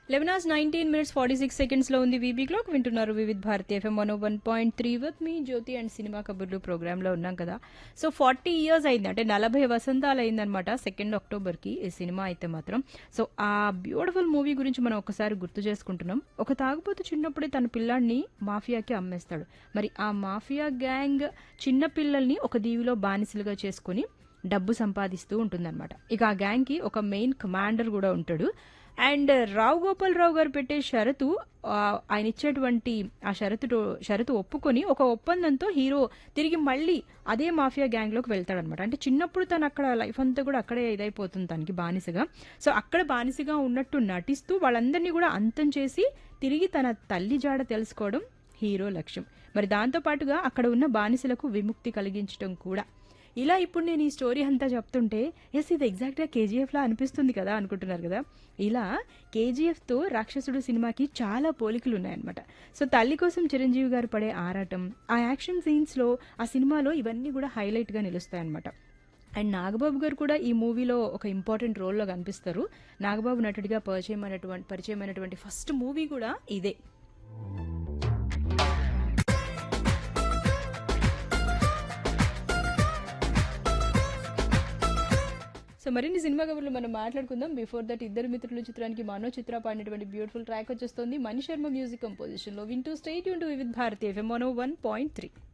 eleven hours nineteen minutes forty six సెకండ్స్లో ఉంది VB clock వింటున్నారు Vividh Bharati FM one one point three with me Jyothi and cinema కబుర్లు ప్రోగ్రాంలో ఉన్నాం కదా సో ఫార్టీ ఇయర్స్ అయింది అంటే నలభై వసంతాలు అయిందనమాట సెకండ్ అక్టోబర్కి ఈ సినిమా అయితే మాత్రం సో ఆ బ్యూటిఫుల్ మూవీ గురించి మనం ఒకసారి గుర్తు చేసుకుంటున్నాం ఒక తాగుబోతు చిన్నప్పుడే తన పిల్లాడిని మాఫియాకి అమ్మేస్తాడు మరి ఆ మాఫియా గ్యాంగ్ చిన్న పిల్లల్ని ఒక దీవిలో బానిసలుగా చేసుకుని డబ్బు సంపాదిస్తూ ఉంటుందన్నమాట ఇక ఆ గ్యాంగ్కి ఒక మెయిన్ కమాండర్ కూడా ఉంటాడు అండ్ రావు గోపాల్ రావు గారు పెట్టే షరతు ఆ, ఆయన ఇచ్చేటువంటి ఆ షరతు షరతు ఒప్పుకొని ఒక ఒప్పందంతో హీరో తిరిగి మళ్ళీ అదే మాఫియా గ్యాంగ్లోకి వెళ్తాడనమాట అంటే చిన్నప్పుడు తను అక్కడ లైఫ్ అంతా కూడా అక్కడే ఇదైపోతుంది తనకి బానిసగా సో అక్కడ బానిసగా ఉన్నట్టు నటిస్తూ వాళ్ళందరినీ కూడా అంతం చేసి తిరిగి తన తల్లి జాడ తెలుసుకోవడం హీరో లక్ష్యం మరి దాంతో పాటుగా అక్కడ ఉన్న బానిసలకు విముక్తి కలిగించడం కూడా ఇలా ఇప్పుడు నేను ఈ స్టోరీ అంతా చెప్తుంటే ఎస్ ఇది ఎగ్జాక్ట్గా కేజీఎఫ్లా అనిపిస్తుంది కదా అనుకుంటున్నారు కదా ఇలా కేజీఎఫ్తో రాక్షసుడు సినిమాకి చాలా పోలికలు ఉన్నాయన్నమాట సో తల్లి కోసం చిరంజీవి గారు పడే ఆరాటం ఆ యాక్షన్ సీన్స్లో ఆ సినిమాలో ఇవన్నీ కూడా హైలైట్గా నిలుస్తాయన్నమాట అండ్ నాగబాబు గారు కూడా ఈ మూవీలో ఒక ఇంపార్టెంట్ రోల్లో కనిపిస్తారు నాగబాబు నటుడిగా పరిచయం అయినటువంటి పరిచయమైనటువంటి ఫస్ట్ మూవీ కూడా ఇదే సో మరిన్ని సినిమా కబుర్లు మనం మాట్లాడుకుందాం బిఫోర్ దట్ ఇద్దరు మిత్రులు చిత్రానికి మనో చిత్ర పాడినటువంటి బ్యూటిఫుల్ ట్రాక్ వచ్చేస్తుంది మణి శర్మ మ్యూజిక్ కంపోజిషన్ లో వింటూ స్టేట్ యూన్ to Vividh Bharati FM one point three